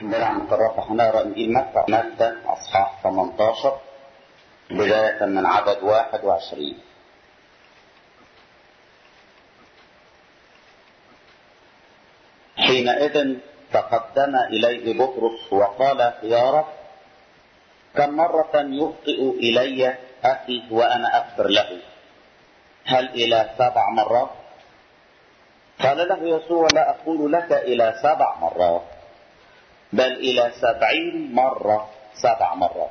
برحمة الرب هنقرا انجيل متى متى اصحاح 18 بداية من عدد 21 حينئذ تقدم إليه بطرس وقال يا رب كم مرة يخطئ إلي أخي وأنا أغفر له هل إلى سبع مرات قال له يسوع لا أقول لك إلى سبع مرات بل إلى سبعين مرة سبع مرات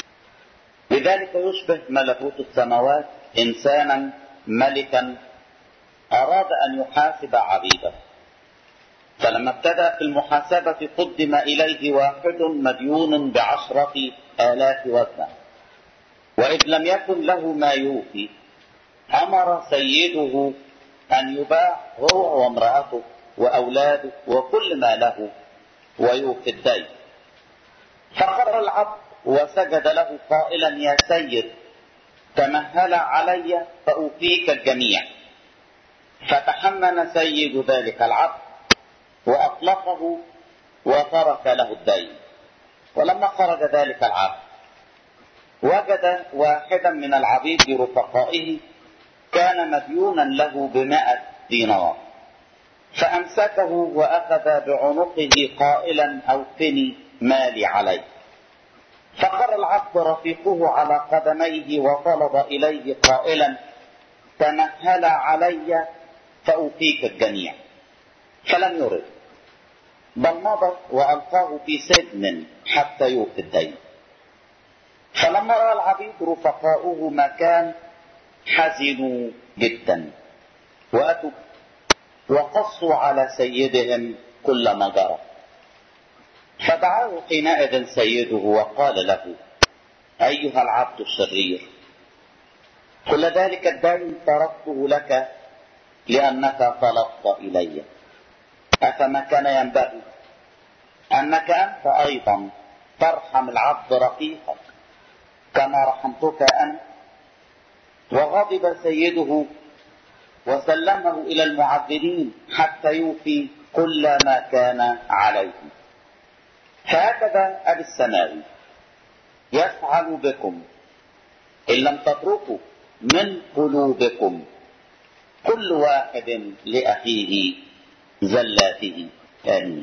لذلك يشبه ملكوت السماوات إنسانا ملكا أراد أن يحاسب عبيده فلما ابتدأ في المحاسبة قدم إليه واحد مديون بعشرة آلاف وزنة وإذ لم يكن له ما يوفي أمر سيده أن يباع هو وامرأته وأولاده وكل ما له ويوفي الدين فقر العبد وسجد له قائلا يا سيد تمهل علي فأوفيك الجميع فتحمن سيد ذلك العبد وأطلقه وترك له الدين ولما خرج ذلك العبد وجد واحدا من العبيد رفقائه كان مديونا له بمائة دينار فأمسكه وأخذ بعنقه قائلا أوفني مالي عليه فقر العبد رفيقه على قدميه وطلب إليه قائلا تمهل علي فأوفيك الجميع فلم يرد بل مضى وألقاه في سجن حتى يوفي الدين فلما رأى العبيد رفقاؤه ما كان حزنوا جدا وأتوا وقصوا على سيدهم كل ما جرى فدعاه حينئذ سيده وقال له أيها العبد الشرير كل ذلك الدين تركته لك لأنك طلبت إلي أفما كان ينبغي أنك أنت أيضا ترحم العبد رقيقك كما رحمتك أنا وغضب سيده وسلمه إلى المعذرين حتى يوفي كل ما كان عليه فهكذا أبي السماوي يفعل بكم إن لم تتركوا من قلوبكم كل واحد لأخيه زلاته آمين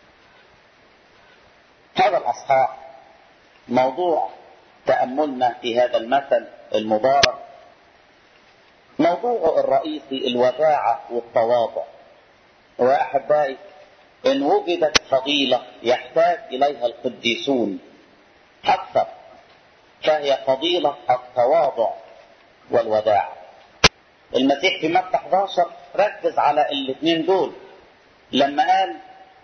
هذا الأصحاح موضوع تأملنا في هذا المثل المبارك موضوعه الرئيسي الوداعة والتواضع وأحبائي إن وجدت فضيلة يحتاج إليها القديسون أكثر فهي فضيلة التواضع والوداعة المسيح في متى 11 ركز على الاثنين دول لما قال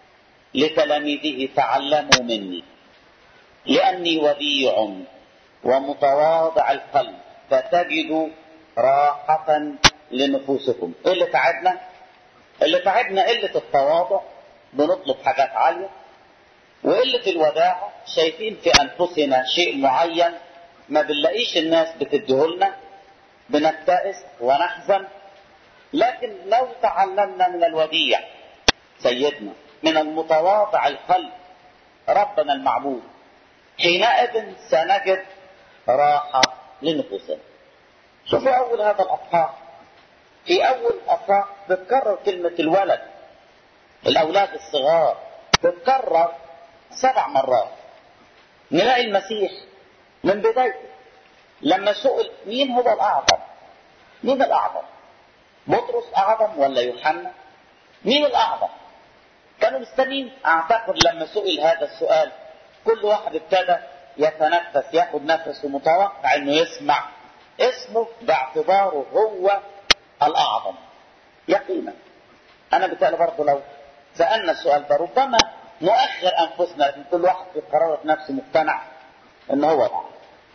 لتلاميذه تعلموا مني لأني وديع ومتواضع القلب فتجدوا راحة لنفوسكم ايه اللي تعبنا اللي تعبنا قلة التواضع بنطلب حاجات عالية وقلة الوداعة شايفين في أنفسنا شيء معين ما بنلاقيش الناس بتديهولنا بنبتئس ونحزن لكن لو تعلمنا من الوديع سيدنا من المتواضع القلب ربنا المعبود حينئذ سنجد راحة لنفوسنا شوفوا أول هذا الأصحاح في أول أصحاح بتكرر كلمة الولد الأولاد الصغار بتكرر سبع مرات نلاقي المسيح من بدايته لما سئل مين هو الأعظم مين الأعظم بطرس أعظم ولا يوحنا مين الأعظم كانوا مستنين أعتقد لما سئل هذا السؤال كل واحد ابتدى يتنفس ياخد نفسه متوقع انه يسمع اسمه باعتباره هو الاعظم يقينا انا بالتالي برضه لو سالنا السؤال ده ربما نؤخر انفسنا ان كل واحد في قرارة نفسه مقتنع ان هو الاعظم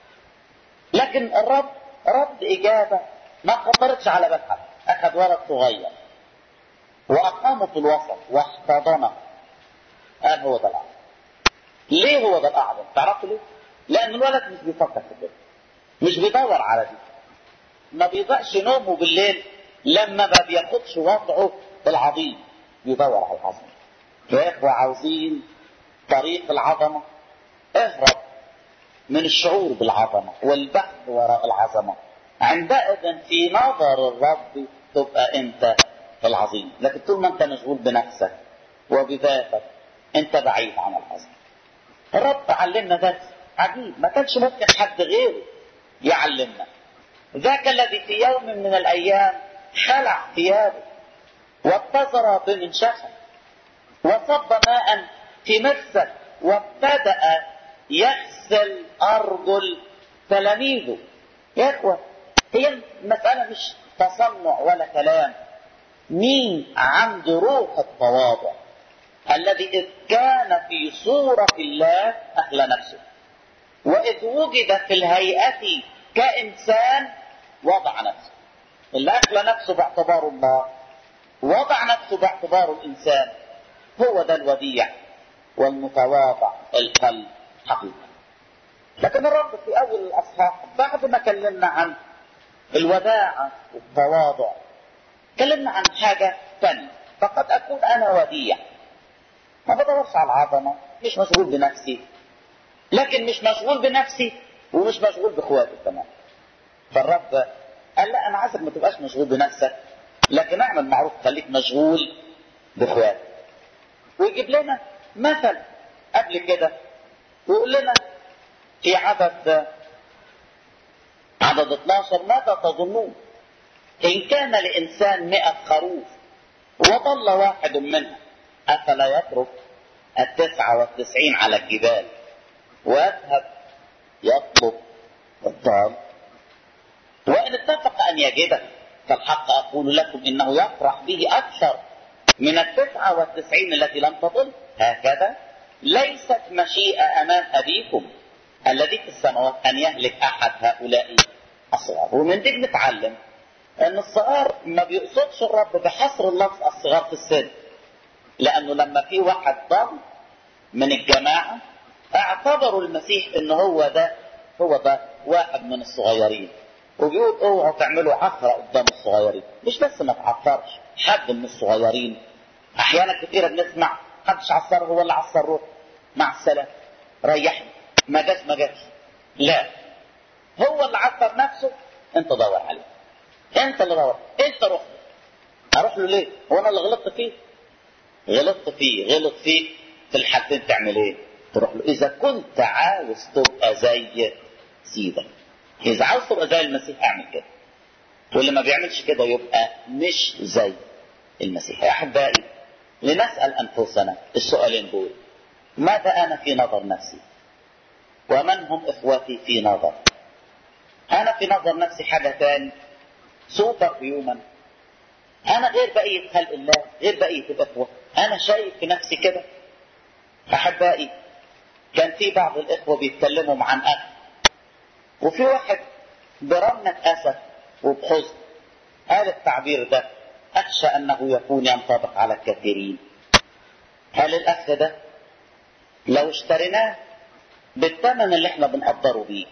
لكن الرب رد اجابه ما خطرتش على بال حد اخذ ولد صغير واقامه في الوسط واحتضنه قال هو ده الاعظم ليه هو ده الاعظم تعرفوا ليه لان الولد مش بيفكر في كده مش بيدور على دي ما بيضيعش نومه بالليل لما ما بياخدش وضعه العظيم بيدور على العظيم يا اخوة عاوزين طريق العظمة اهرب من الشعور بالعظمة والبحث وراء العظمة عندئذ في نظر الرب تبقى انت العظيم لكن طول ما انت مشغول بنفسك وبذاتك انت بعيد عن العظمة الرب علمنا درس عجيب ما كانش ممكن حد غيره يعلمنا ذاك الذي في يوم من الايام خلع ثيابه واتزر بمنشفه وصب ماء في مرسل وابتدأ يغسل أرجل تلاميذه يا إخوة هي المسألة مش تصنع ولا كلام مين عنده روح التواضع الذي إذ كان في صورة الله أخلى نفسه وإذ وجد في الهيئة كإنسان وضع نفسه اللي أخلى نفسه باعتبار الله وضع نفسه باعتبار الإنسان هو ده الوديع والمتواضع القلب حقيقة لكن الرب في أول الأصحاح بعد ما كلمنا عن الوداعة والتواضع كلمنا عن حاجة ثانية فقد أكون أنا وديع ما بدورش على العظمة مش مشغول بنفسي لكن مش مشغول بنفسي ومش مشغول بإخواتي كمان فالرب قال لا أنا عايزك ما تبقاش مشغول بنفسك لكن اعمل معروف خليك مشغول بإخواتك ويجيب لنا مثل قبل كده ويقول لنا في عدد عدد 12 ماذا تظنون إن كان لإنسان مئة خروف وضل واحد منها أفلا يترك التسعة والتسعين على الجبال ويذهب يطلب الضال وإن اتفق أن يجده فالحق أقول لكم إنه يفرح به أكثر من التسعة والتسعين التي لم تضل هكذا ليست مشيئة أمام أبيكم الذي في السماوات أن يهلك أحد هؤلاء الصغار ومن دي بنتعلم أن الصغار ما بيقصدش الرب بحصر اللفظ الصغار في السن لأنه لما في واحد ضل من الجماعة اعتبروا المسيح ان هو ده هو ده واحد من الصغيرين وبيقول اوعوا تعملوا عثرة قدام الصغيرين مش بس ما تعثرش حد من الصغيرين احيانا كثيرة بنسمع محدش عصر هو اللي عصر روح مع السلامة ريحني ما جاش ما جاش لا هو اللي عصر نفسه انت دور عليه انت اللي دور انت روح له اروح له ليه هو انا اللي غلطت فيه غلطت فيه غلط فيه في الحالتين تعمل ايه تروح له اذا كنت عاوز تبقى زي سيدك اذا عاوز تبقى زي المسيح اعمل كده واللي ما بيعملش كده يبقى مش زي المسيح يا احبائي لنسال انفسنا السؤالين دول ماذا انا في نظر نفسي ومن هم اخوتي في نظر انا في نظر نفسي حاجه تاني سوبر هيومن انا غير بقيه خلق الله غير بقيه الاخوه انا شايف في نفسي كده احبائي كان في بعض الاخوه بيتكلموا عن اخ وفي واحد برنة اسف وبحزن قال التعبير ده اخشى انه يكون ينطبق على الكثيرين قال الاخ ده لو اشتريناه بالثمن اللي احنا بنقدره بيه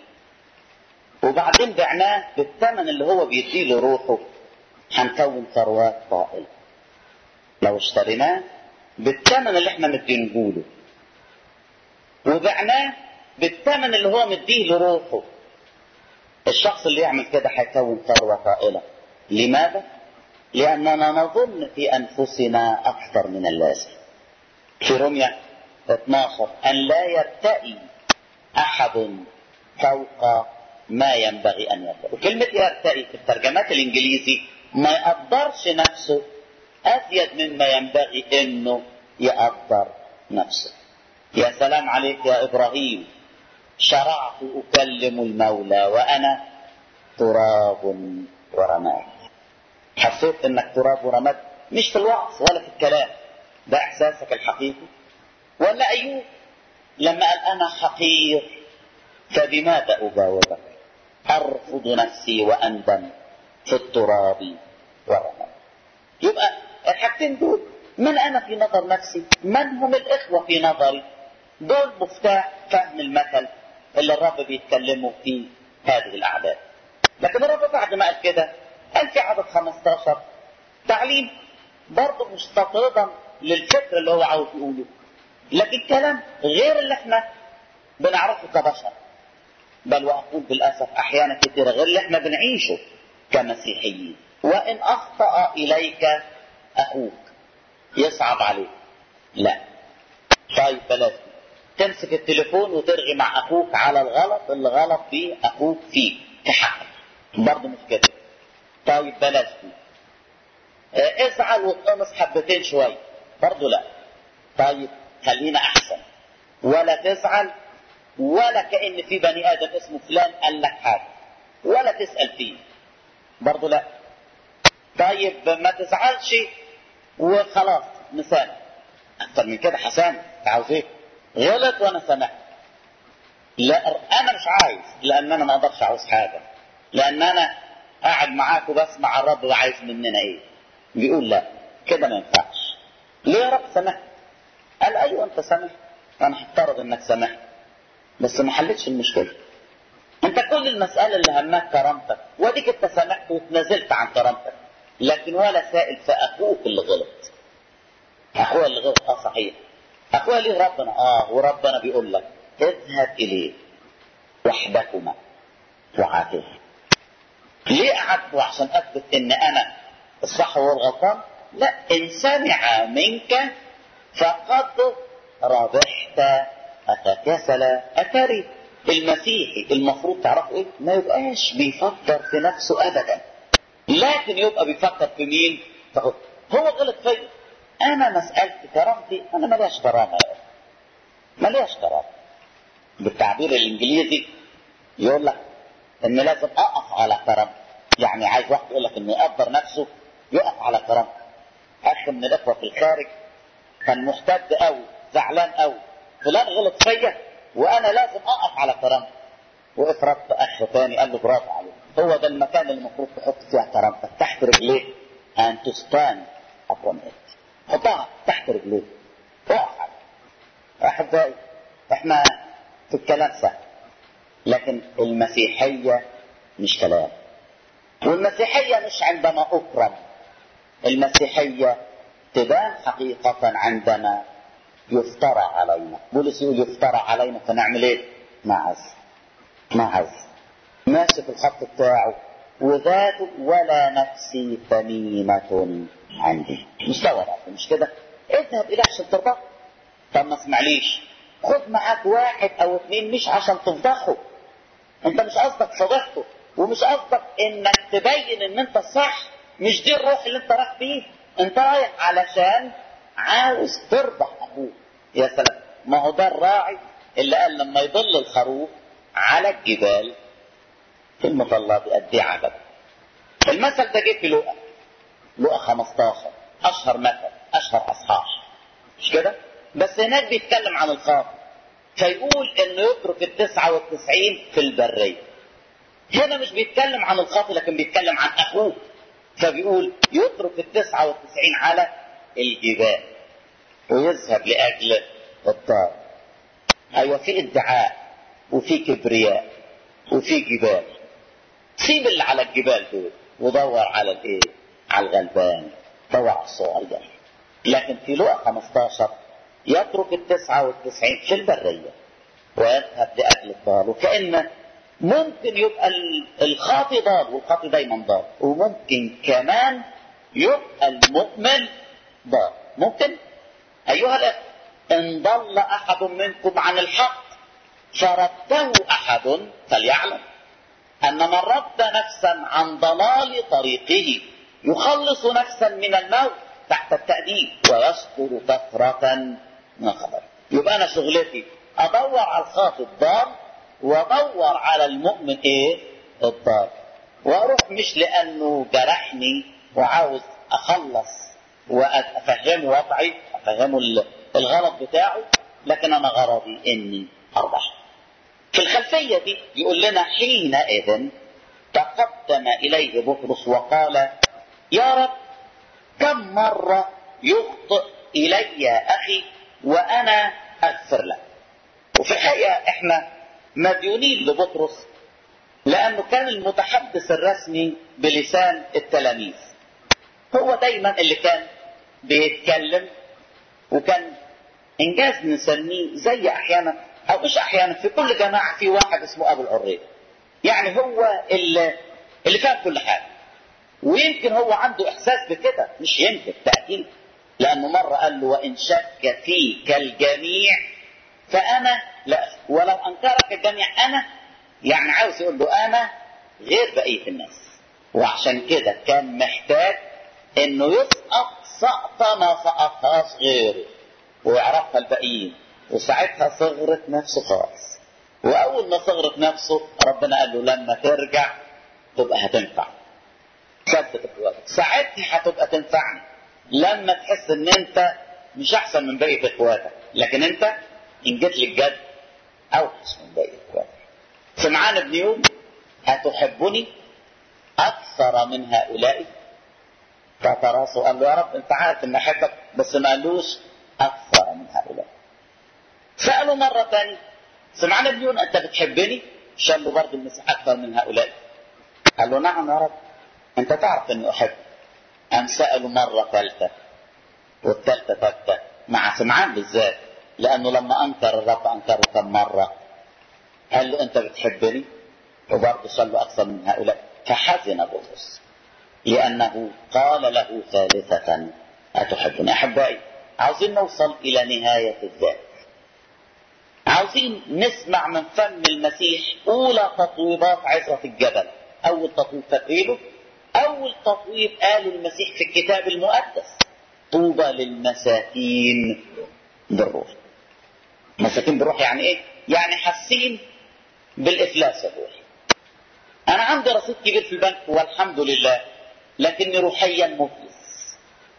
وبعدين بعناه بالثمن اللي هو بيديله روحه هنكون ثروات طائله لو اشتريناه بالثمن اللي احنا مدينه له وبعناه بالثمن اللي هو مديه لروحه الشخص اللي يعمل كده هيكون ثروة طائلة لماذا؟ لأننا نظن في أنفسنا أكثر من اللازم في رمية 12 أن لا يرتئي أحد فوق ما ينبغي أن يرتئي وكلمة يرتئي في الترجمات الإنجليزي ما يقدرش نفسه أزيد مما ينبغي أنه يقدر نفسه يا سلام عليك يا إبراهيم شرعت أكلم المولى وأنا تراب ورماد حسيت أنك تراب ورماد مش في الوعظ ولا في الكلام ده إحساسك الحقيقي ولا أيوب لما قال أنا حقير فبماذا أجاوبك أرفض نفسي وأندم في التراب والرماد يبقى الحاجتين دول من أنا في نظر نفسي من هم الإخوة في نظري دول مفتاح فهم المثل اللي الرب بيتكلموا في هذه الأعداد لكن الرب بعد ما قال كده قال في عدد 15 تعليم برضه مستطردا للفكر اللي هو عاوز يقوله لكن كلام غير اللي احنا بنعرفه كبشر بل واقول بالاسف احيانا كثيره غير اللي احنا بنعيشه كمسيحيين وان اخطا اليك اخوك يصعب عليك لا طيب بلاش تمسك التليفون وترغي مع اخوك على الغلط اللي غلط فيه اخوك فيه كحقك برضه مش كده طيب بلاش دي اه ازعل واتقمص حبتين شويه برضه لا طيب خلينا احسن ولا تزعل ولا كان في بني ادم اسمه فلان قال لك حاجه ولا تسال فيه برضه لا طيب ما تزعلش وخلاص مسامح اكتر من كده حسام عاوز ايه غلط وانا سامحت لا انا مش عايز لان انا ما اقدرش عاوز حاجه لان انا قاعد معاك وبسمع الرب وعايز مننا ايه بيقول لا كده ما ينفعش ليه يا رب سامحت قال ايوه انت سامحت انا هفترض انك سامحت بس ما حلتش المشكله انت كل المساله اللي همك كرامتك واديك انت سامحت وتنازلت عن كرامتك لكن ولا سائل في اخوك اللي غلط اخويا اللي غلط اه صحيح اخويا ليه ربنا اه وربنا بيقول لك اذهب اليه وحدكما وعاتبه ليه قعدت عشان اثبت ان انا الصح والغلطان لا ان سمع منك فقد ربحت اخاك سلا اتري المسيحي المفروض تعرفوا ايه ما يبقاش بيفكر في نفسه ابدا لكن يبقى بيفكر في مين فقط. هو غلط فيا انا مسألة كرامتي انا ملياش كرامة ملياش كرامة بالتعبير الانجليزي يقول لك ان لازم اقف على كرامتي يعني عايز واحد يقول لك انه يقدر نفسه يقف على كرامته اخ من الاخوه في الخارج كان محتد قوي زعلان قوي فلان غلط فيا وانا لازم اقف على كرامتي وقف رد اخ تاني قال له برافو عليك هو ده المكان اللي المفروض تحط فيها كرامتك تحت رجليك ان تستان upon it حطها تحت رجليك اقف احبائي احنا في الكلام سهل لكن المسيحيه مش كلام والمسيحيه مش عندما اكرم المسيحيه تبان حقيقه عندما يفترى علينا بولس يقول يفترى علينا فنعمل ايه نعز نعز ماشي في الخط بتاعه وذات ولا نفسي ثميمة عندي مستوى رأسي مش كده اذهب الى عشان ترضى طب ما اسمعليش خد معاك واحد او اثنين مش عشان تفضحه انت مش قصدك فضحته ومش قصدك انك تبين ان انت صح مش دي الروح اللي انت رايح فيه انت رايح علشان عاوز تربح اخوك يا سلام ما هو ده الراعي اللي قال لما يضل الخروف على الجبال في المطلة بيأدي عجب المثل ده جه في لقا لقا 15 اشهر مثل اشهر اصحاح مش كده بس هناك بيتكلم عن الخاطئ فيقول انه يترك التسعة والتسعين في البرية هنا مش بيتكلم عن الخاطئ لكن بيتكلم عن اخوه فبيقول يترك التسعة والتسعين على الجبال ويذهب لأجل الدار أيوة في ادعاء وفي كبرياء وفي جبال سيب اللي على الجبال دول ودور على الايه على الغلبان دور على الصغير لكن في لقا 15 يترك التسعة والتسعين في البرية ويذهب لأجل الدار وكأن ممكن يبقى الخاطي ضال والخاطي دايما ضال وممكن كمان يبقى المؤمن ضال ممكن أيها الأخوة إن ضل أحد منكم عن الحق فرده أحد فليعلم أن من رد نفسا عن ضلال طريقه يخلص نفسا من الموت تحت التأديب ويستر كثرة من الخطر يبقى أنا شغلتي أدور على الخاطئ الضال وأدور على المؤمن إيه الضال وأروح مش لأنه جرحني وعاوز أخلص وأفهمه وضعي أفهمه الغلط بتاعه لكن أنا غرضي إني أربح في الخلفية دي يقول لنا حينئذ تقدم إليه بطرس وقال يا رب كم مرة يخطئ إلي أخي وأنا أغفر له وفي الحقيقة إحنا مديونين لبطرس لأنه كان المتحدث الرسمي بلسان التلاميذ هو دايما اللي كان بيتكلم وكان انجاز نسميه زي احيانا او مش احيانا في كل جماعه في واحد اسمه ابو العريب يعني هو اللي اللي فاهم كل حاجه ويمكن هو عنده احساس بكده مش يمكن تاكيد لانه مره قال له وان شك فيك الجميع فانا لا ولو انكرك الجميع انا يعني عاوز يقول له انا غير بقيه الناس وعشان كده كان محتاج انه يسقط سقطه ما سقطهاش غيره ويعرفها الباقيين وساعتها صغرت نفسه خالص واول ما صغرت نفسه ربنا قال له لما ترجع تبقى هتنفع ثبت اخواتك ساعتها هتبقى تنفعني لما تحس ان انت مش احسن من بقيه اخواتك لكن انت ان جيت للجد اوحش من بقيه اخواتك سمعان ابن يوم هتحبني اكثر من هؤلاء فتراسه قال له يا رب انت عارف ان احبك بس ما قالوش اكثر من هؤلاء سأله مرة ثانية سمعان ابن يوم انت بتحبني شال له برضه المسيح اكثر من هؤلاء قال له نعم يا رب انت تعرف اني احبك قام سأله مرة ثالثة والثالثة ثالثة مع سمعان بالذات لأنه لما أنكر الرب أنكره كم مرة قال له أنت بتحبني وبرضه صلوا أكثر من هؤلاء فحزن بطرس لأنه قال له ثالثة أتحبني أحبائي عاوزين نوصل إلى نهاية الذات عاوزين نسمع من فم المسيح أولى تطويبات عزرة الجبل أول تطويب فاكرينه أول تطويب قاله المسيح في الكتاب المقدس طوبى للمساكين بالروح مساكين بالروح يعني ايه؟ يعني حاسين بالإفلاس الروحي أنا عندي رصيد كبير في البنك والحمد لله لكني روحيا مفلس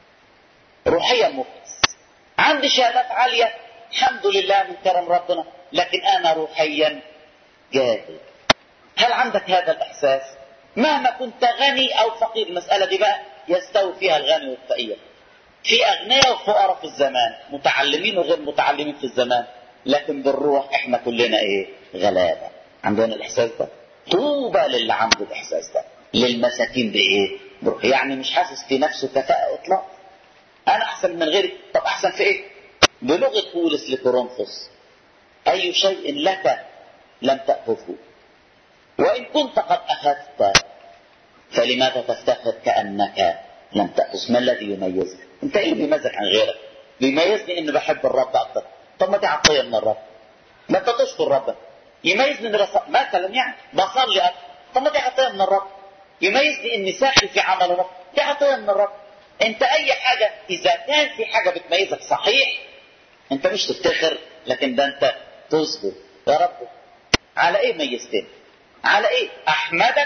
روحيا مفلس عندي شهادات عالية الحمد لله من كرم ربنا لكن أنا روحيا جاهل هل عندك هذا الإحساس؟ مهما كنت غني أو فقير المسألة دي بقى يستوي فيها الغني والفقير في أغنياء وفقراء في الزمان متعلمين وغير متعلمين في الزمان لكن بالروح احنا كلنا ايه غلابة عندنا الإحساس ده طوبى للي عنده الإحساس ده للمساكين بإيه بروح يعني مش حاسس في نفسه كفاءة إطلاق أنا أحسن من غيري طب أحسن في إيه بلغة بولس لكورنثوس أي شيء لك لم تأخذه وإن كنت قد أخذت فلماذا تفتخر كأنك لم تأخذ ما الذي يميزك أنت إيه اللي بيميزك عن غيرك بيميزني إني بحب الرب أكثر طب ما دي عطية من الرب ما أنت تشكر ربك يميزني إني بص... مثلا يعني بصلي أكثر طب ما دي عطية من الرب يميزني إني ساخي في عمل الرب دي عطية من الرب أنت أي حاجة إذا كان في حاجة بتميزك صحيح أنت مش تفتخر لكن ده أنت تصبر يا رب على إيه ميزتني على ايه احمدك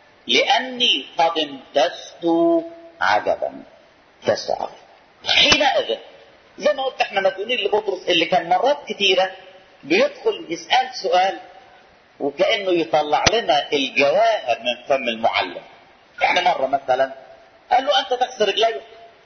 لاني قد امتزت عجبا امتزت عجبا حينئذ زي ما قلت احنا مسؤولين لبطرس اللي كان مرات كتيرة بيدخل يسأل سؤال وكأنه يطلع لنا الجواهر من فم المعلم يعني مرة مثلا قال له انت تكسر رجلي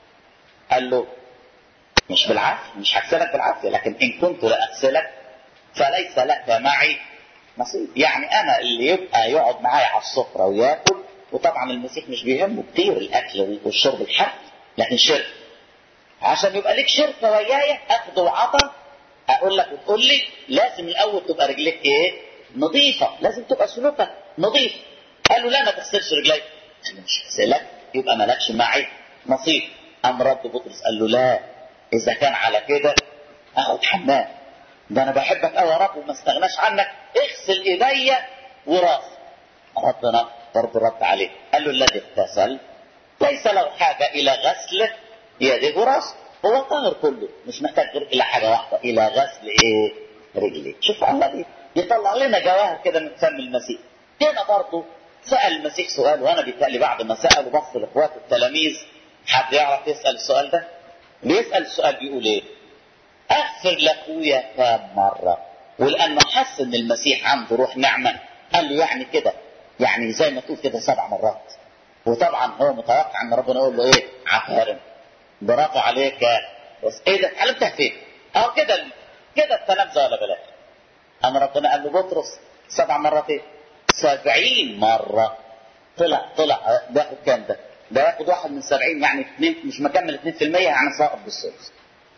قال له مش بالعافية مش هغسلك بالعافية لكن ان كنت لاغسلك فليس لك معي نصيب يعني انا اللي يبقى يقعد معايا على السفره وياكل وطبعا المسيح مش بيهمه كتير الاكل والشرب الحق لكن شرك عشان يبقى ليك شركه ويايا اخذ وعطا اقول لك وتقول لي لازم الاول تبقى رجليك ايه؟ نظيفه لازم تبقى سلوكك نظيف قال له لا ما تغسلش رجليك انا مش هغسلك يبقى مالكش معي نصيب قام رد بطرس قال له لا اذا كان على كده اخد حمام ده انا بحبك قوي يا رب وما استغناش عنك اغسل ايديا وراسي ربنا برضه رد عليه قال له الذي اغتسل ليس له حاجه الى غسل يده وراسه هو طاهر كله مش محتاج غير الى حاجه واحده الى غسل ايه رجليه شوف الله يطلع لنا جواهر كده من فم المسيح هنا برضه سال المسيح سؤال وانا بيتهيألي بعد ما سال بص لاخواته التلاميذ حد يعرف يسال السؤال ده بيسال السؤال بيقول ايه اغفر لاخويا كام مره ولانه حس ان المسيح عنده روح نعمه قال له يعني كده يعني زي ما تقول كده سبع مرات وطبعا هو متوقع ان ربنا يقول له ايه عفارم برافو عليك بس ايه ده اتعلمتها فين؟ اهو كده كده التلامذه ولا بلاش اما ربنا قال له بطرس سبع مرات ايه؟ سبعين مرة طلع طلع ده ياخد كام ده؟ ده ياخد واحد من سبعين يعني اثنين مش مكمل اثنين في المية يعني ساقط بالثلث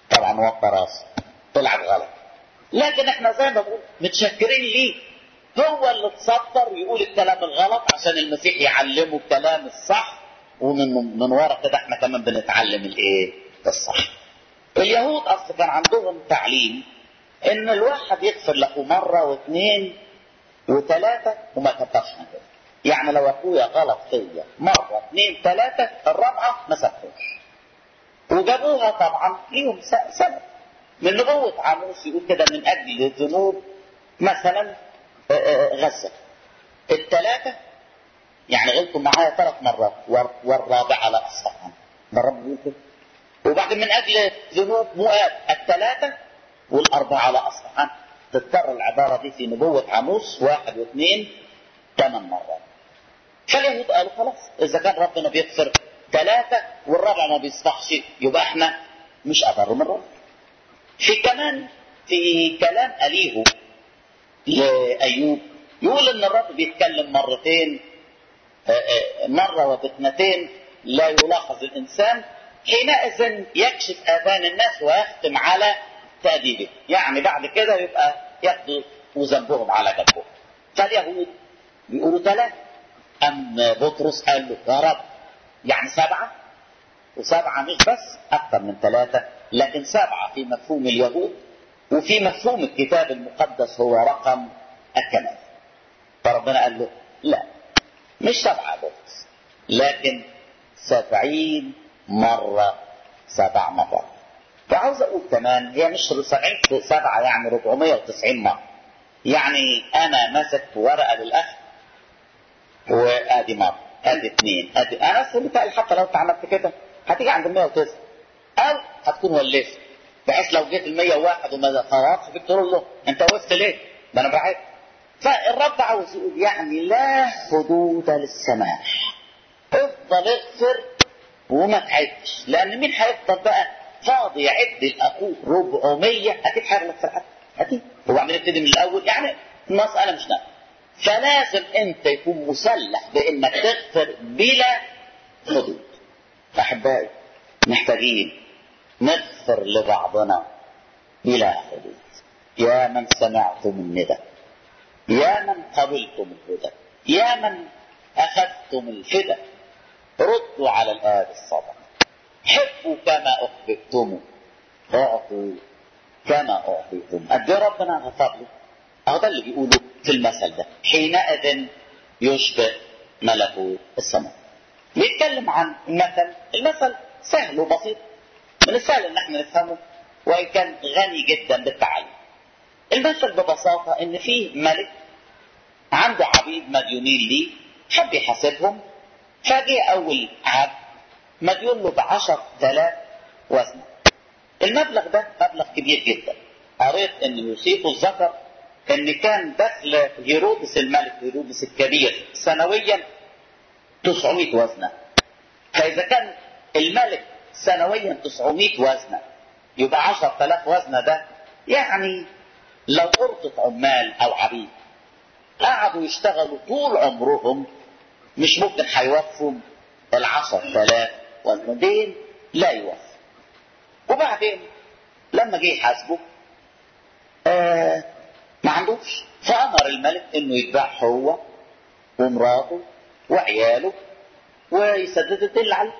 طبعا وطى راسه طلعت غلط لكن احنا زي ما بقول متشكرين ليه هو اللي تصدر يقول الكلام الغلط عشان المسيح يعلمه الكلام الصح ومن من ورا كده احنا كمان بنتعلم الايه الصح اليهود اصل كان عندهم تعليم ان الواحد يغفر له مره واثنين وثلاثه وما كترش عن كده يعني لو اخويا غلط فيا مره اثنين ثلاثه الرابعه ما سامحوش وجابوها طبعا ليهم سبب من نبوة عاموس يقول كده من أجل الذنوب مثلا غزة الثلاثة يعني غلطوا معايا ثلاث مرات والرابعة لا أصح عنها ده الرب بيقول كده وبعدين من أجل ذنوب مؤاب الثلاثة والأربعة لا أصح عنها تذكر العبارة دي في نبوة عاموس واحد واثنين ثمان مرات فاليهود قالوا خلاص إذا كان ربنا بيغفر ثلاثة والرابع ما بيصفحش يبقى احنا مش أضر من ربنا في كمان في كلام أليه لأيوب يقول إن الرب بيتكلم مرتين مرة وباثنتين لا يلاحظ الإنسان حينئذ يكشف آذان الناس ويختم على تأديبه يعني بعد كده يبقى ياخدوا وذنبهم على جنبهم فاليهود بيقولوا ثلاثة أم بطرس قال له يا رب يعني سبعة وسبعة مش بس أكثر من ثلاثة لكن سبعة في مفهوم اليهود وفي مفهوم الكتاب المقدس هو رقم الكمال فربنا قال له لا مش سبعة بس لكن سبعين مرة سبع مرات وعاوز أقول كمان هي مش سبعين سبعة يعني 490 مرة يعني أنا مسكت ورقة للأخ وآدي مرة ادي اثنين ادي انا بس بتاعي حتى لو انت عملت كده هتيجي عند 109 او هتكون ولفت بحيث لو جيت ال 101 وما خلاص فيك تقول له انت وقفت ليه؟ ده انا بعد فالرب عاوز يقول يعني لا حدود للسماح افضل اغفر وما تعدش لان مين هيفضل بقى فاضي يعد لاخوه 400 اكيد هيغلط في الحد اكيد وبعدين نبتدي من الاول يعني المساله مش نافعه فلازم انت يكون مسلح بانك تغفر بلا حدود احبائي محتاجين نغفر لبعضنا بلا حدود يا من سمعتم الندى يا من قبلتم الهدى يا من اخذتم الفدى ردوا على الاب الصبر حبوا كما احببتم اعطوا كما اعطيتم قد ربنا غفر له اهو ده اللي بيقوله في المثل ده حينئذ يشبه ملك السماء بيتكلم عن المثل المثل سهل وبسيط من السهل ان احنا نفهمه وان كان غني جدا بالتعلم المثل ببساطة ان فيه ملك عنده عبيد مديونين ليه حب يحاسبهم فجه اول عبد مديون له بعشر تلاف وزنة المبلغ ده مبلغ كبير جدا قريت ان يوسيفوس ذكر ان كان دخل هيرودس الملك هيرودس الكبير سنويا 900 وزنة فاذا كان الملك سنويا 900 وزنة يبقى 10000 وزنة ده يعني لو قرطة عمال او عبيد قعدوا يشتغلوا طول عمرهم مش ممكن هيوفوا ال 10000 وزنة دين لا يوفى وبعدين لما جه يحاسبه آه ما عندوش فأمر الملك انه يتباع هو ومراته وعياله ويسدد الدين اللي عليه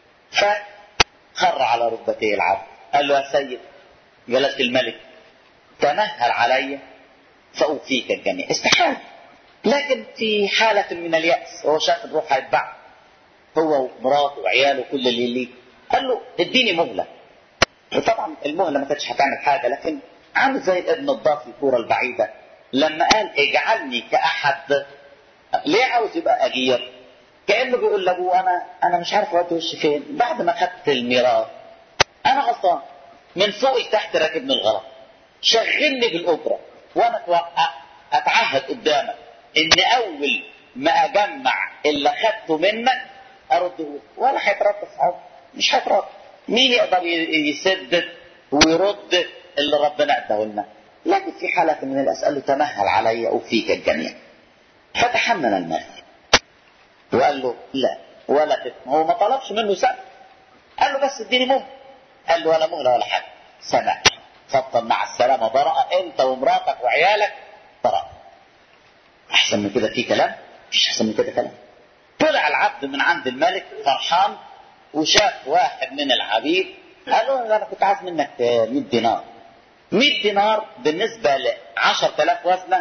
فخر على ركبتيه العبد قال له يا سيد جلس الملك تمهل علي فأوفيك الجميع استحال لكن في حالة من اليأس هو شاف الروح هيتباع هو ومراته وعياله كل اللي ليه قال له اديني مهلة وطبعا المهلة ما كانتش هتعمل حاجة لكن عامل زي الابن الضار في الكورة البعيدة لما قال اجعلني كأحد ليه عاوز يبقى أجير كأنه بيقول لأبوه أنا أنا مش عارف أودي وشي فين بعد ما خدت الميراث أنا غلطان من فوق لتحت راكبني الغلط شغلني بالأجرة وأنا أتوقع أتعهد قدامك إن أول ما أجمع اللي خدته منك أرده ولا هيترد في عمر مش هيترد مين يقدر يسدد ويرد اللي ربنا اداه لنا لكن في حالة من الأسئلة تمهل علي أوفيك الجميع فتحمل المال وقال له لا ولا تتم هو ما طلبش منه سنة قال له بس اديني مهلة قال له ولا مهلة ولا حاجة سماح تفضل مع السلامة براءة انت ومراتك وعيالك براءة احسن من كده في كلام مش احسن من كده كلام طلع العبد من عند الملك فرحان وشاف واحد من العبيد قال له انا كنت عايز منك 100 دينار 100 دينار بالنسبة ل 10000 وزنة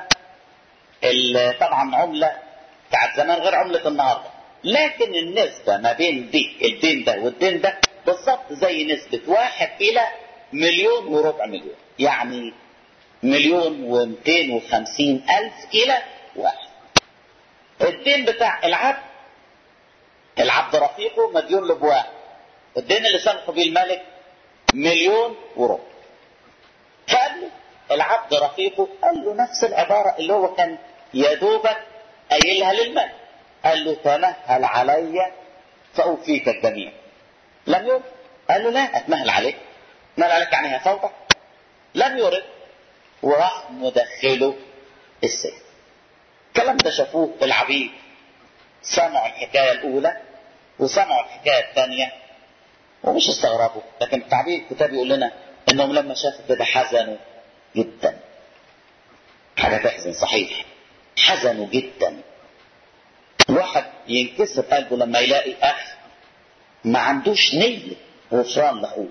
طبعا عملة بتاعت زمان غير عملة النهارده لكن النسبة ما بين دي الدين ده والدين ده بالظبط زي نسبة واحد إلى مليون وربع مليون يعني مليون ومئتين وخمسين ألف إلى واحد الدين بتاع العبد العبد رفيقه مديون له بواحد الدين اللي سامحه بيه الملك مليون وربع فقال له العبد رفيقه قال له نفس العبارة اللي هو كان يا دوبك قايلها للملك قال له تمهل علي فأوفيك الجميع لم يرد قال له لا أتمهل عليك مال عليك يعني هي فوضى لم يرد وراح مدخله السجن الكلام ده شافوه العبيد سمعوا الحكاية الأولى وسمعوا الحكاية الثانية ومش استغربوا لكن التعبير الكتاب يقول لنا انهم لما شافوا كده حزنوا جدا حاجة تحزن صحيح حزنوا جدا الواحد ينكسر قلبه لما يلاقي اخ ما عندوش نية غفران لاخوه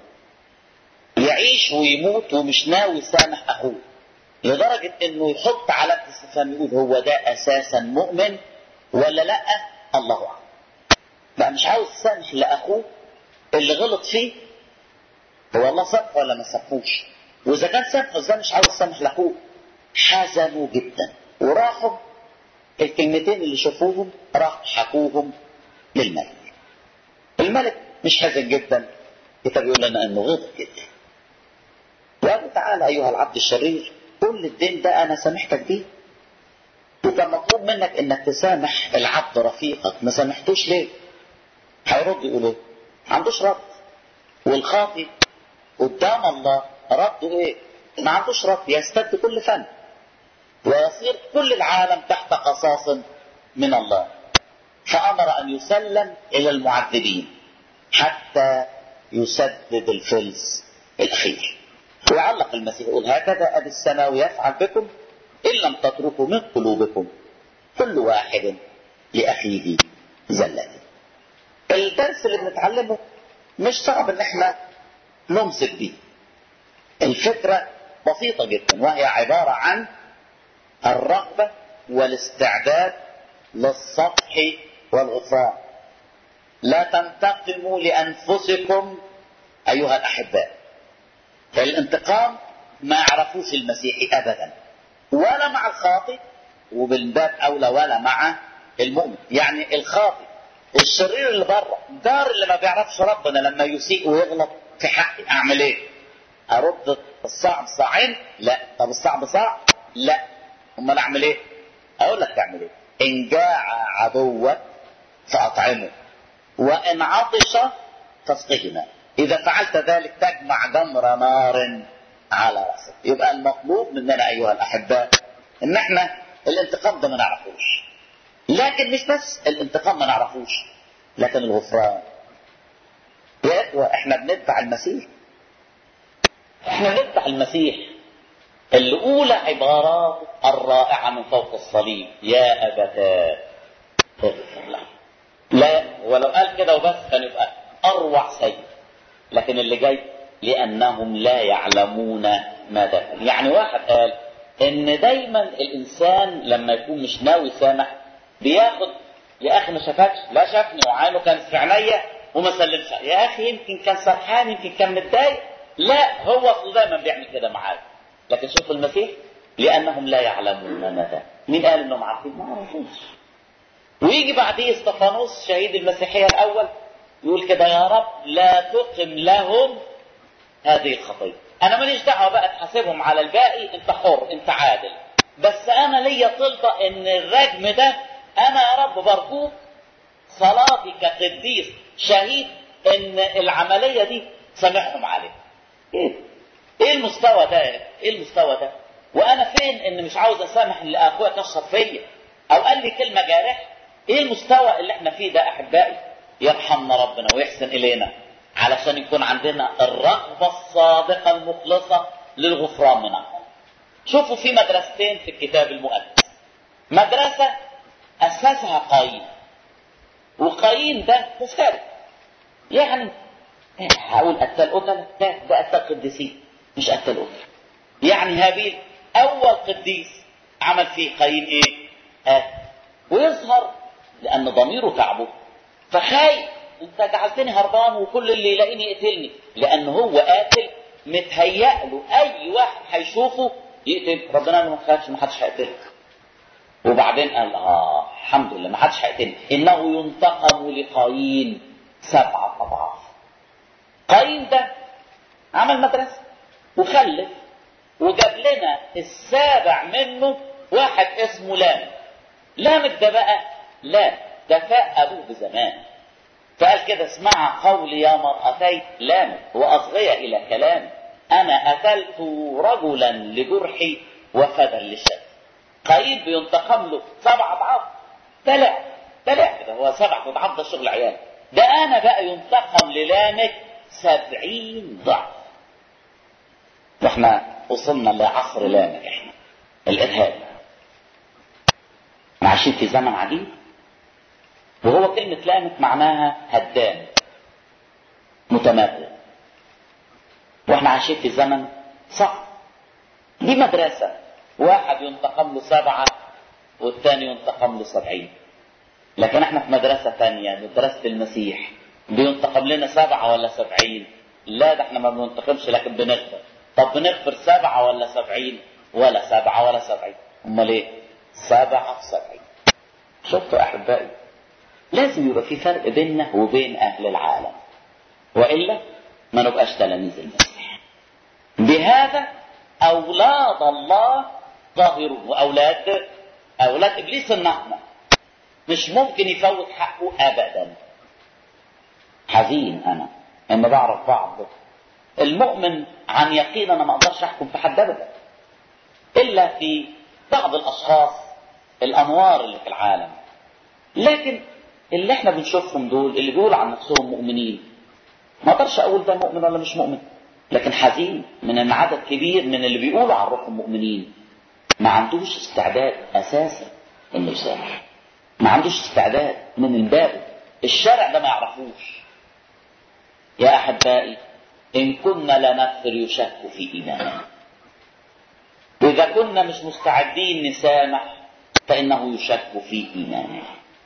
يعيش ويموت ومش ناوي يسامح اخوه لدرجة انه يحط علامة استفهام يقول هو ده اساسا مؤمن ولا لا الله اعلم بقى مش عاوز يسامح لاخوه اللي غلط فيه هو الله سامحه ولا ما سامحوش واذا كان سامحه ازاي مش عاوز يسامح لاخوه حزنوا جدا وراحوا الكلمتين اللي شافوهم راح حكوهم للملك الملك مش حزن جدا الكتاب يقول لنا انه غضب جدا وقال تعالى ايها العبد الشرير كل الدين ده انا سامحتك بيه وكان مطلوب منك انك تسامح العبد رفيقك ما سامحتوش ليه هيرد يقول ايه ما عندوش رد والخاطي قدام الله رده ايه ما عندوش رد يستد كل فن ويصير كل العالم تحت قصاص من الله فأمر أن يسلم إلى المعذبين حتى يسدد الفلس الأخير ويعلق المسيح يقول هكذا أبي السماوي يفعل بكم إن لم تتركوا من قلوبكم كل واحد لأخيه زلته الدرس اللي بنتعلمه مش صعب ان احنا نمسك بيه الفكرة بسيطة جدا وهي عبارة عن الرغبة والاستعداد للصفح والغفران لا تنتقموا لأنفسكم أيها الأحباء الانتقام ما يعرفوش المسيحي أبدا ولا مع الخاطئ وبالباب أولى ولا مع المؤمن يعني الخاطئ الشرير اللي بره دار اللي ما بيعرفش ربنا لما يسيء ويغلط في حقي اعمل ايه ارد الصعب صاعين لا طب الصعب صاع لا امال اعمل ايه اقول لك تعمل ايه ان جاع عدوك فاطعمه وان عطش فاسقه ماء اذا فعلت ذلك تجمع جمر نار على راسك يبقى المطلوب مننا ايها الاحباء ان احنا الانتقام ده ما نعرفوش لكن مش بس الانتقام ما نعرفوش لكن الغفران يا اخوة احنا بنتبع المسيح احنا بنتبع المسيح اللي اولى عبارات الرائعة من فوق الصليب يا ابتاه اغفر له لا ولو قال كده وبس كان يبقى اروع سيد لكن اللي جاي لانهم لا يعلمون ماذا يعني واحد قال ان دايما الانسان لما يكون مش ناوي يسامح بياخد يا اخي ما شافكش لا شافني وعينه كانت في عينيا وما سلمش يا اخي يمكن كان سرحان يمكن كان متضايق لا هو اصله دايما بيعمل كده معاك لكن شوف المسيح لانهم لا يعلمون ماذا مين قال انهم عارفين ما عرفوش ويجي بعديه استفانوس شهيد المسيحيه الاول يقول كده يا رب لا تقم لهم هذه الخطيه انا ماليش دعوه بقى تحاسبهم على الباقي انت حر انت عادل بس انا ليا طلبه ان الرجم ده انا يا رب برجوك صلاتي كقديس شهيد ان العمليه دي سامحهم عليه ايه ايه المستوى ده ايه المستوى ده وانا فين ان مش عاوز اسامح اللي اخويا كسر فيا او قال لي كلمه جارحه ايه المستوى اللي احنا فيه ده احبائي يرحمنا ربنا ويحسن الينا علشان يكون عندنا الرغبة الصادقة المخلصة للغفران من الله شوفوا في مدرستين في الكتاب المقدس مدرسة أسسها قايين وقايين ده مفترق يعني هقول قتال قتلة لا ده قتال قديسين مش قتال قتلة يعني هابيل أول قديس عمل فيه قايين إيه؟ قتل ويظهر لأن ضميره تعبه فخايف انت جعلتني هربان وكل اللي يلاقيني يقتلني لان هو قاتل متهيأ له اي واحد هيشوفه يقتل ربنا ما تخافش ما حدش هيقتلك وبعدين قال اه الحمد لله ما حدش هيقتلني انه ينتقم لقايين سبعة اضعاف قايين ده عمل مدرسة وخلف وجاب لنا السابع منه واحد اسمه لامك لامك ده بقى لا ده فاق ابوه بزمان فقال كده اسمع قولي يا مرأتي لام وأصغي إلى كلام أنا أتلت رجلا لجرحي وفدا للشد قايين بينتقم له سبع أضعاف دلع دلع كده هو سبع أضعاف ده شغل عيال ده أنا بقى ينتقم للامك سبعين ضعف واحنا وصلنا لعصر لامك احنا الإرهاب احنا عايشين في زمن عجيب وهو كلمة لامت معناها هدام متمرد واحنا عايشين في زمن صعب دي مدرسة واحد ينتقم له سبعة والثاني ينتقم له سبعين لكن احنا في مدرسة ثانية مدرسة المسيح بينتقم لنا سبعة ولا سبعين لا ده احنا ما بننتقمش لكن بنغفر طب بنغفر سبعة ولا سبعين ولا سبعة ولا سبعين امال ايه سبعة في سبعين شفتوا احبائي لازم يبقى في فرق بيننا وبين اهل العالم والا ما نبقاش تلاميذ المسيح بهذا اولاد الله ظاهرون واولاد اولاد ابليس النعمه مش ممكن يفوت حقه ابدا حزين انا ان بعرف بعض المؤمن عن يقين انا ما اقدرش احكم في حد ابدا الا في بعض الاشخاص الانوار اللي في العالم لكن اللي احنا بنشوفهم دول اللي بيقولوا عن نفسهم مؤمنين ما اقدرش اقول ده مؤمن ولا مش مؤمن لكن حزين من ان عدد كبير من اللي بيقولوا عن روحهم مؤمنين ما عندوش استعداد اساسا انه يسامح ما عندوش استعداد من الباقي الشارع ده ما يعرفوش يا احبائي ان كنا لنغفر يشك في ايماننا واذا كنا مش مستعدين نسامح فانه يشك في ايماننا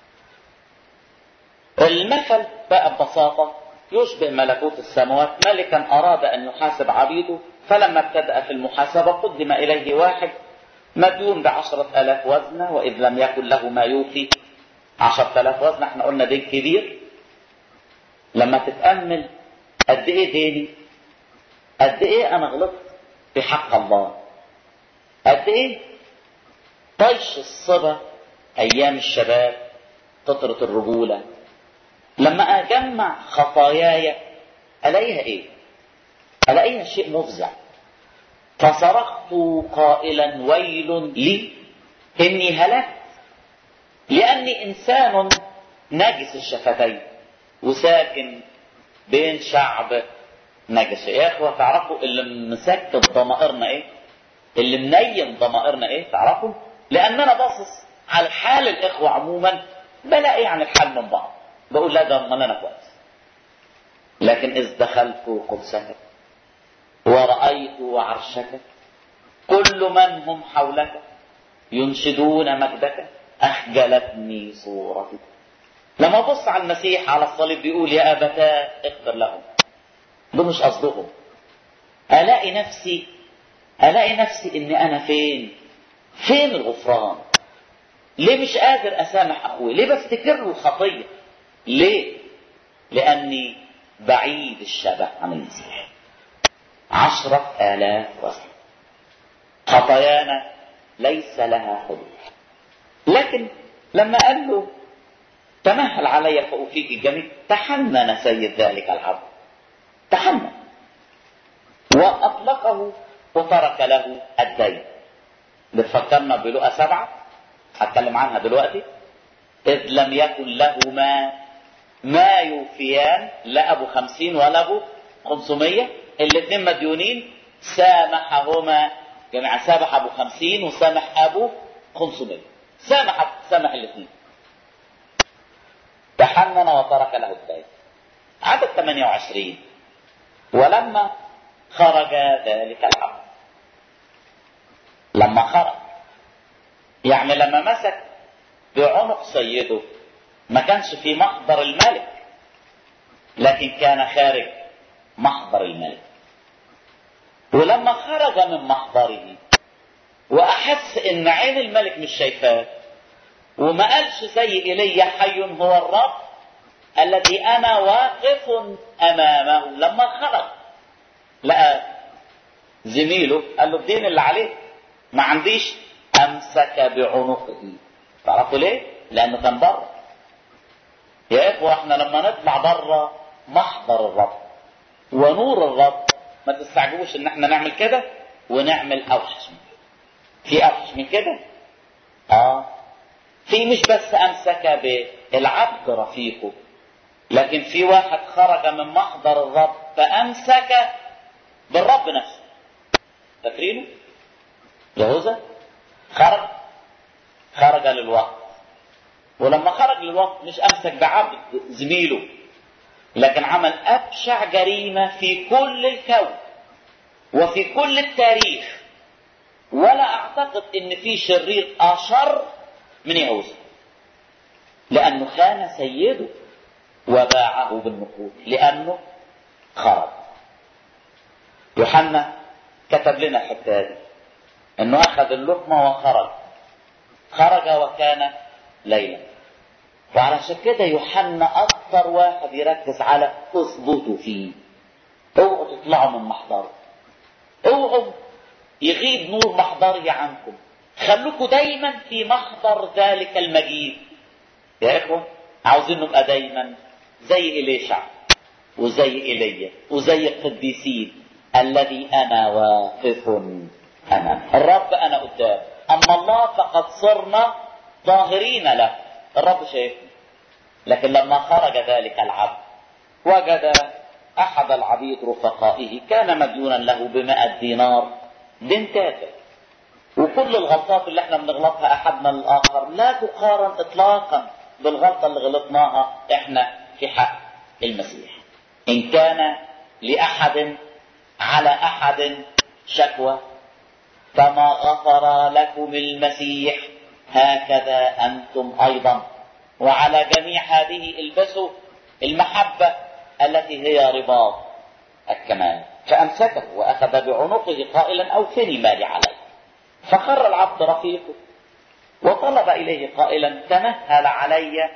المثل بقى ببساطة يشبه ملكوت السماوات ملكا أراد أن يحاسب عبيده فلما ابتدأ في المحاسبة قدم إليه واحد مديون بعشرة ألاف وزنة وإذ لم يكن له ما يوفي عشرة ألاف وزنة احنا قلنا دين كبير لما تتأمل قد إيه ديني قد إيه أنا غلطت في حق الله قد إيه طيش الصبا أيام الشباب فترة الرجولة لما أجمع خطاياي ألاقيها إيه؟ ألاقيها شيء مفزع فصرخت قائلا ويل لي إني هلكت لأني إنسان نجس الشفتين وساكن بين شعب نجس يا إخوة تعرفوا اللي مسكت ضمائرنا إيه؟ اللي منيم ضمائرنا إيه؟ تعرفوا؟ لأن أنا باصص على حال الإخوة عموما بلاقي عن الحال من بعض بقول لا ده امال انا كويس لكن اذ دخلت قدسك ورأيت عرشك كل من هم حولك ينشدون مجدك أخجلتني صورتك لما بص على المسيح على الصليب بيقول يا أبتاه اغفر لهم ده مش قصدهم ألاقي نفسي ألاقي نفسي إن أنا فين فين الغفران ليه مش قادر أسامح أخوي ليه بفتكر له الخطية ليه لأني بعيد الشبه عن المسيح عشرة آلاف وزن خطايانا ليس لها حدود لكن لما قال له تمهل علي فأوفيك الجميع تحنن سيد ذلك العبد تحنن وأطلقه وترك له الدين بتفكرنا بلقى سبعة هتكلم عنها دلوقتي إذ لم يكن له ما ما يوفيان لا ابو خمسين ولا ابو خمسمية الاثنين مديونين سامحهما جميعا سامح ابو خمسين وسامح ابو خمسمية سامح سامح الاثنين تحنن وترك له الدين عدد 28 ولما خرج ذلك العبد لما خرج يعني لما مسك بعنق سيده ما كانش في محضر الملك لكن كان خارج محضر الملك ولما خرج من محضره واحس ان عين الملك مش شايفاه وما قالش زي ايليا حي هو الرب الذي انا واقف امامه لما خرج لقى زميله قال له الدين اللي عليه ما عنديش امسك بعنقه تعرفوا ليه؟ لانه كان بره يا اخوه احنا لما نطلع بره محضر الرب ونور الرب ما تستعجبوش ان احنا نعمل كده ونعمل اوحش من كده في اوحش من كده اه في مش بس امسك بالعبد رفيقه لكن في واحد خرج من محضر الرب فامسك بالرب نفسه فاكرينه يهوذا خرج خرج للوقت ولما خرج للوقت مش امسك بعبد زميله لكن عمل ابشع جريمه في كل الكون وفي كل التاريخ ولا اعتقد ان في شرير اشر من يهوذا لانه خان سيده وباعه بالنقود لانه خرج يوحنا كتب لنا الحته دي انه اخذ اللقمه وخرج خرج وكان ليلا وعلشان كده يوحنا اكثر واحد يركز على اثبتوا فيه اوعوا تطلعوا من محضره اوعوا يغيب نور محضره عنكم خلوكوا دايما في محضر ذلك المجيد يا اخوه عاوزين نبقى دايما زي إليشع وزي إيليا وزي القديسين الذي أنا واقف أمام الرب أنا قدام أما الله فقد صرنا ظاهرين له الرب شايفني لكن لما خرج ذلك العبد وجد أحد العبيد رفقائه كان مديونا له بمائة دينار دين تافه وكل الغلطات اللي احنا بنغلطها أحدنا للآخر لا تقارن إطلاقا بالغلطة اللي غلطناها احنا في حق المسيح إن كان لأحد على أحد شكوى كما غفر لكم المسيح هكذا أنتم أيضا وعلى جميع هذه البسوا المحبة التي هي رباط الكمال فأمسكه وأخذ بعنقه قائلا أوفني مالي علي فخر العبد رفيقه وطلب إليه قائلا تمهل علي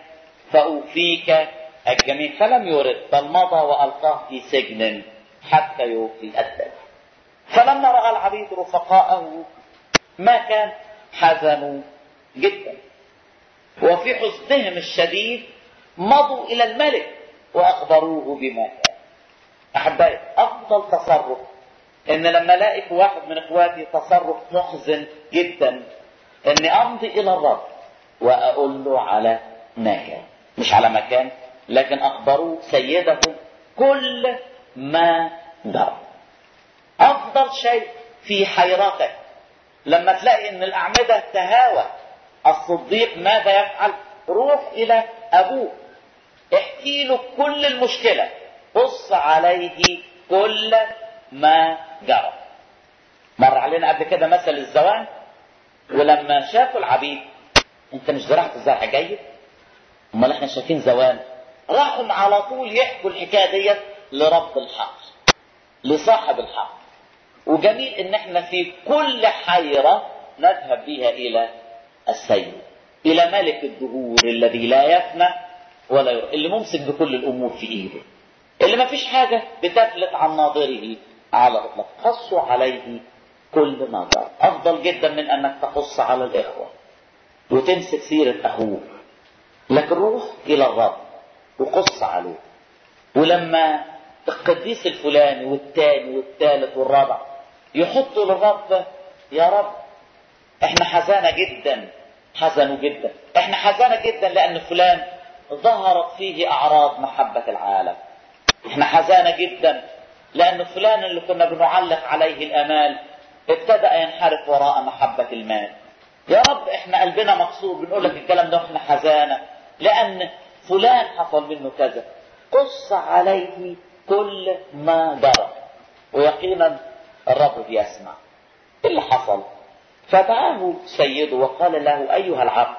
فأوفيك الجميع فلم يرد بل مضى وألقاه في سجن حتى يوفي الدين فلما رأى العبيد رفقاءه ما كان حزنوا جدا وفي حزنهم الشديد مضوا إلى الملك وأخبروه بما كان أحبائي أفضل تصرف إن لما ألاقي في واحد من إخواتي تصرف محزن جدا إني أمضي إلى الرب وأقول له على ما كان مش على مكان لكن أخبروه سيده كل ما جرى أفضل شيء في حيرتك لما تلاقي إن الأعمدة تهاوى الصديق ماذا يفعل؟ روح إلى أبوه احكي له كل المشكلة قص عليه كل ما جرى مر علينا قبل كده مثل الزوان ولما شافوا العبيد انت مش زرعت الزرع جيد امال احنا شايفين زوان راحوا على طول يحكوا الحكايه ديت لرب الحق لصاحب الحق وجميل ان احنا في كل حيره نذهب بها الى السيد الى ملك الدهور الذي لا يفنى ولا يرى اللي ممسك بكل الامور في ايده اللي ما فيش حاجه بتفلت عن ناظره على الاطلاق قصوا عليه كل ما جرى افضل جدا من انك تقص على الاخوه وتمسك سيره اخوك لكن روح الى الرب وقص عليه ولما القديس الفلاني والتاني والتالت والرابع يحطوا للرب يا رب احنا حزانه جدا حزنوا جدا احنا حزانه جدا لان فلان ظهرت فيه أعراض محبة العالم احنا حزانة جدا لأن فلان اللي كنا بنعلق عليه الأمال ابتدأ ينحرف وراء محبة المال يا رب احنا قلبنا مكسور بنقول لك الكلام ده واحنا حزانة لأن فلان حصل منه كذا قص عليه كل ما جرى ويقينا الرب بيسمع ايه اللي حصل فدعاه سيده وقال له ايها العبد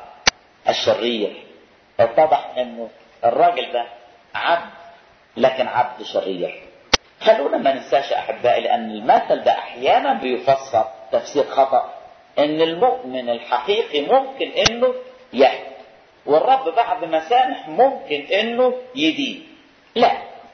الشرير اتضح انه الراجل ده عبد لكن عبد شرير خلونا ما ننساش احبائي لان المثل ده احيانا بيفسر تفسير خطا ان المؤمن الحقيقي ممكن انه يهدي والرب بعد ما سامح ممكن انه يدين لا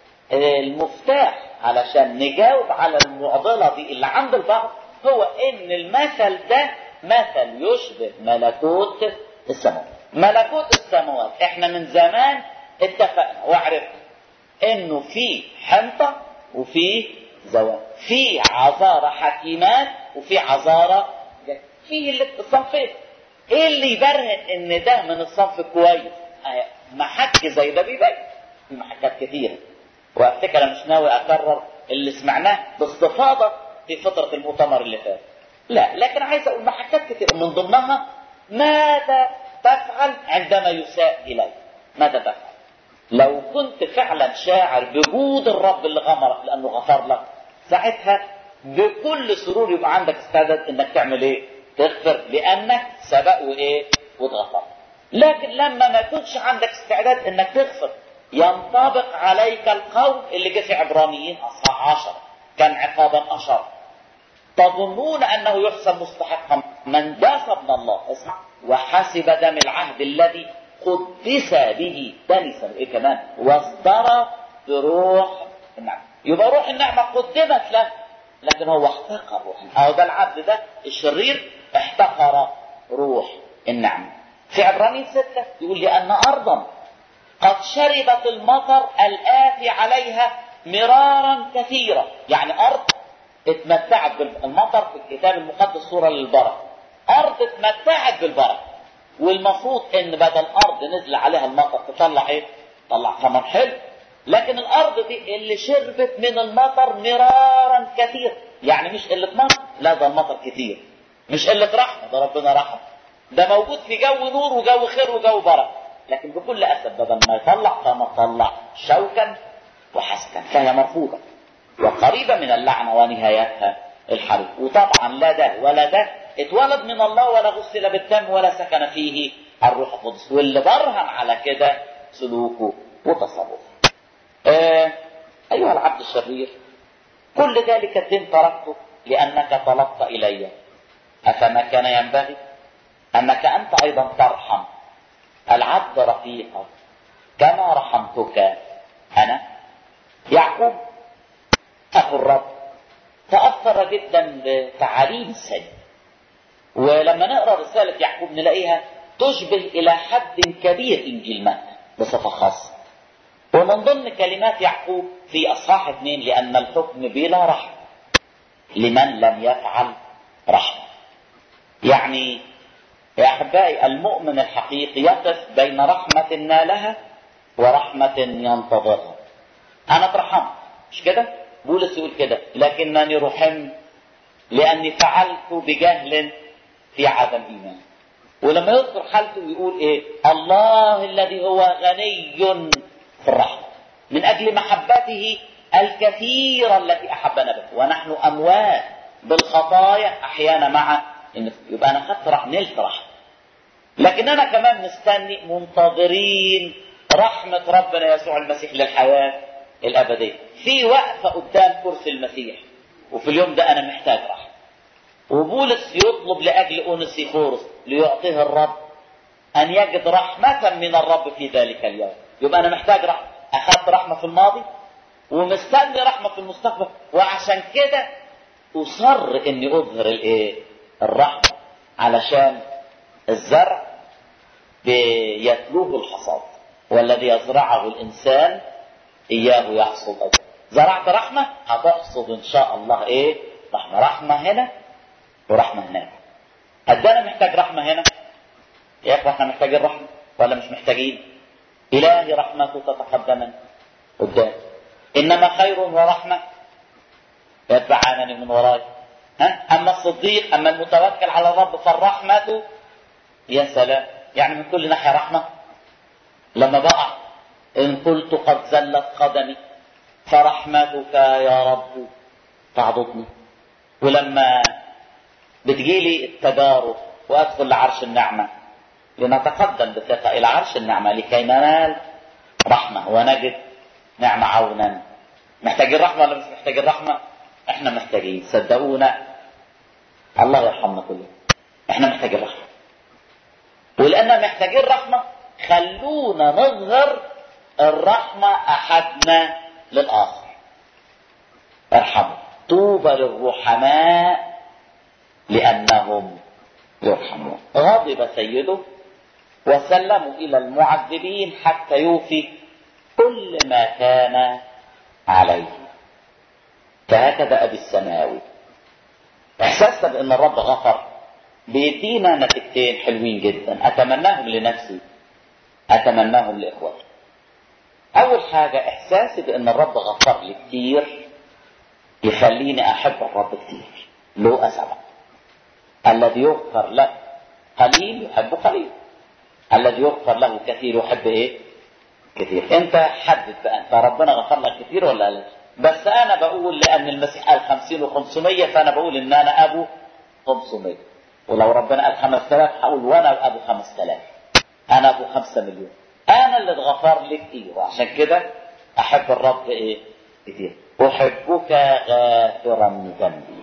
المفتاح علشان نجاوب على المعضله دي اللي عند البعض هو ان المثل ده مثل يشبه ملكوت السماوات ملكوت السماوات احنا من زمان اتفقنا وعرفنا انه في حنطه وفي زواج في عذارى حكيمات وفي عذارى في الصنفين ايه اللي يبرهن ان ده من الصنف كويس محك زي ده بيبين في محكات كتيره وافتكر انا مش ناوي اكرر اللي سمعناه باستفاضه في فتره المؤتمر اللي فات لا لكن عايز اقول محكات كتير من ضمنها ماذا تفعل عندما يساء اليك ماذا تفعل لو كنت فعلا شاعر بجود الرب اللي غمرك لانه غفر لك ساعتها بكل سرور يبقى عندك استعداد انك تعمل ايه تغفر لانك سبق وايه واتغفر لكن لما ما يكونش عندك استعداد انك تغفر ينطبق عليك القول اللي جه في عبرانيين اصحاح 10 كان عقابا اشر تظنون انه يحسب مستحقا من داس ابن الله اسمع وحسب دم العهد الذي قدس به دنس ايه كمان واصدر بروح النعمه يبقى روح النعمه قدمت له لكن هو احتقر روح اهو ده العبد ده الشرير احتقر روح النعمه في عبرانيين ستة يقول لأن أرضا قد شربت المطر الآتي عليها مرارا كثيرا يعني أرض اتمتعت بالمطر في الكتاب المقدس صورة للبركة أرض اتمتعت بالبركة والمفروض إن بدل أرض نزل عليها المطر تطلع إيه؟ تطلع ثمر حلو لكن الأرض دي اللي شربت من المطر مرارا كثيرا يعني مش قلة مطر لا ده المطر كتير مش قلة رحمة ده ربنا رحمة ده موجود في جو نور وجو خير وجو بركة لكن بكل أسف بدل ما يطلع فما طلع شوكا وحسكا فهي مرفوضة وقريبة من اللعنة ونهايتها الحريق وطبعا لا ده ولا ده اتولد من الله ولا غسل بالدم ولا سكن فيه الروح القدس واللي برهن على كده سلوكه وتصرفه آه أيها العبد الشرير كل ذلك الدين تركته لأنك طلبت إلي أفما كان ينبغي أنك أنت أيضا ترحم العبد رفيقك كما رحمتك أنا يعقوب أخو الرب تأثر جدا بتعاليم السيد ولما نقرا رسالة يعقوب نلاقيها تشبه إلى حد كبير إنجيل متى بصفة خاصة ومن ضمن كلمات يعقوب في أصحاح اثنين لأن الحكم بلا رحمة لمن لم يفعل رحمة يعني يا أحبائي المؤمن الحقيقي يقف بين رحمة نالها ورحمة ينتظرها أنا اترحمت مش كده؟ بولس يقول كده لكنني رحمت لأني فعلت بجهل في عدم إيمان ولما يذكر حالته يقول إيه؟ الله الذي هو غني في الرحمة من أجل محبته الكثيرة التي أحبنا بها ونحن أموات بالخطايا أحيانا مع يبقى أنا خدت رحمة نلت رحمة لكن أنا كمان مستني منتظرين رحمة ربنا يسوع المسيح للحياة الأبدية في وقفة قدام كرسي المسيح وفي اليوم ده أنا محتاج رحمة وبولس يطلب لأجل أونسيفورس ليعطيه الرب أن يجد رحمة من الرب في ذلك اليوم يبقى أنا محتاج رحمة أخذت رحمة في الماضي ومستني رحمة في المستقبل وعشان كده أصر إني أظهر الإيه؟ الرحمة علشان الزرع بيتلوه الحصاد والذي يزرعه الإنسان إياه يحصد أجر زرعت رحمة هتحصد إن شاء الله إيه؟ رحمة رحمة هنا ورحمة هناك قد أنا محتاج رحمة هنا يا إخوة إحنا محتاجين رحمة ولا مش محتاجين؟ إلهي رحمتك تقدمني قدام إنما خير ورحمة يتبعانني من وراي ها أما الصديق أما المتوكل على الرب فالرحمة يا سلام يعني من كل ناحية رحمة لما بقع إن قلت قد زلت قدمي فرحمتك يا رب تعضدني ولما بتجيلي التجارب وادخل لعرش النعمه لنتقدم بثقه الى عرش النعمه لكي ننال رحمه ونجد نعمه عونا محتاجين رحمه ولا مش محتاجين رحمه؟ احنا محتاجين صدقونا الله يرحمنا كلنا احنا محتاجين رحمه ولاننا محتاجين رحمه خلونا نظهر الرحمه احدنا للاخر ارحموا طوبى للرحماء لأنهم يرحمون غضب سيده وسلموا إلى المعذبين حتى يوفي كل ما كان عليه فهكذا أبي السماوي إحساسنا بأن الرب غفر بيدينا نتيجتين حلوين جدا أتمناهم لنفسي أتمناهم لإخوتي أول حاجة إحساسي بأن الرب غفر لي كتير يخليني أحب الرب كتير له أسبب الذي يغفر له قليل يحب قليل الذي يغفر له كثير يحب ايه كثير انت حدد بقى انت ربنا غفر لك كثير ولا لا بس انا بقول لان المسيح قال 50 و500 فانا بقول ان انا ابو 500 ولو ربنا قال 5000 هقول وانا ابو 5000 انا ابو 5 مليون انا اللي اتغفر لي كتير وعشان كده احب الرب ايه كتير احبك غافرا ذنبي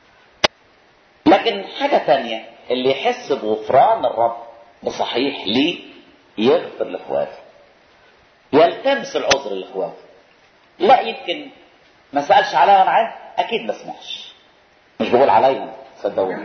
لكن حاجة تانية اللي يحس بغفران الرب بصحيح ليه يغفر لاخواته يلتمس العذر لاخواته لا يمكن ما سالش عليا وانا عارف اكيد ما سمعش مش بقول عليا صدقوني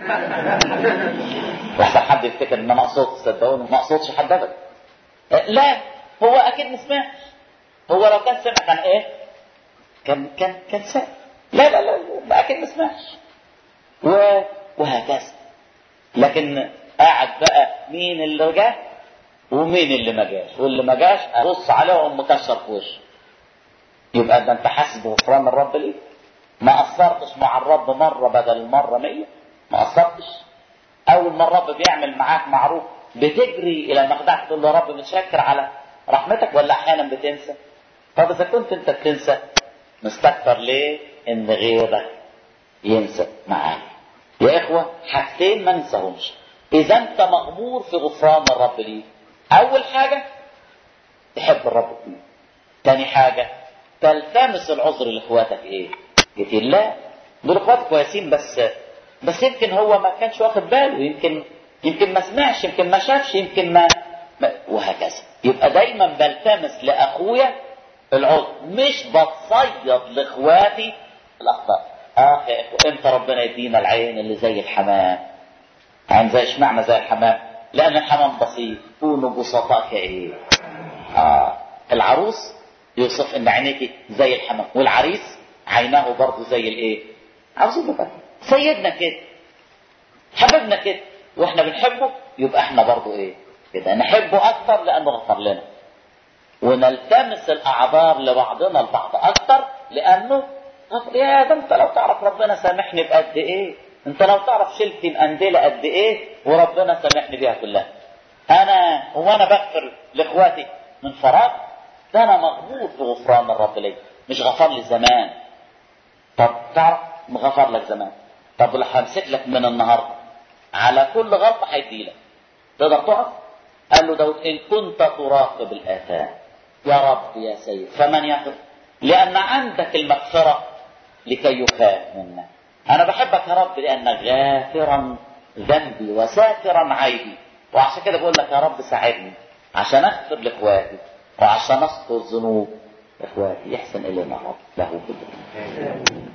لحسن حد يفتكر ان انا اقصد صدقوني ما اقصدش حد ابدا لا هو اكيد ما سمعش هو لو كان سمع كان ايه كان كان كان سمع لا لا لا, لا اكيد ما سمعش و... وهكذا لكن قاعد بقى مين اللي جه ومين اللي ما جاش واللي ما جاش ابص عليه واقوم مكسر في وشه يبقى ده انت حاسس بغفران الرب ليه؟ ما قصرتش مع الرب مره بدل المره مية ما قصرتش اول ما الرب بيعمل معاك معروف بتجري الى المخدع تقول له يا رب متشكر على رحمتك ولا احيانا بتنسى طب اذا كنت انت بتنسى مستكبر ليه ان غيرك ينسى معاك يا اخوه حاجتين ما ننساهمش اذا انت مغمور في غفران الرب ليك اول حاجه تحب الرب فيه تاني حاجه تلتمس العذر لاخواتك ايه كتير لا دول اخوات كويسين بس بس يمكن هو ما كانش واخد باله يمكن يمكن ما سمعش يمكن ما شافش يمكن ما, ما وهكذا يبقى دايما بلتمس لاخويا العذر مش بتصيد لاخواتي الاخطاء اه يا اخوة امتى ربنا يدينا العين اللي زي الحمام عين زي اشمعنى زي الحمام لان الحمام بسيط كونوا بسطاء كايه اه العروس يوصف ان عينيك زي الحمام والعريس عيناه برضه زي الايه عاوزين نبقى سيدنا كده حبيبنا كده واحنا بنحبه يبقى احنا برضه ايه كده نحبه اكتر لانه غفر لنا ونلتمس الاعذار لبعضنا البعض اكتر لانه يا ده انت لو تعرف ربنا سامحني بقد ايه انت لو تعرف شلت مقندله قد ايه وربنا سامحني بيها كلها انا هو انا بغفر لاخواتي من فراغ ده انا مغمور في غفران الرب لي مش غفر لي زمان طب تعرف مغفر لك زمان طب لو همسك لك من النهارده على كل غلطه هيديلك تقدر تقف قال له داود ان كنت تراقب الاثام يا رب يا سيد فمن يغفر لان عندك المغفره لكي يخاف منا انا بحبك يا رب لانك غافرا ذنبي وساترا عيبي وعشان كده بقول لك يا رب ساعدني عشان اغفر لاخواتي وعشان استر ذنوب اخواتي يحسن الينا رب له كل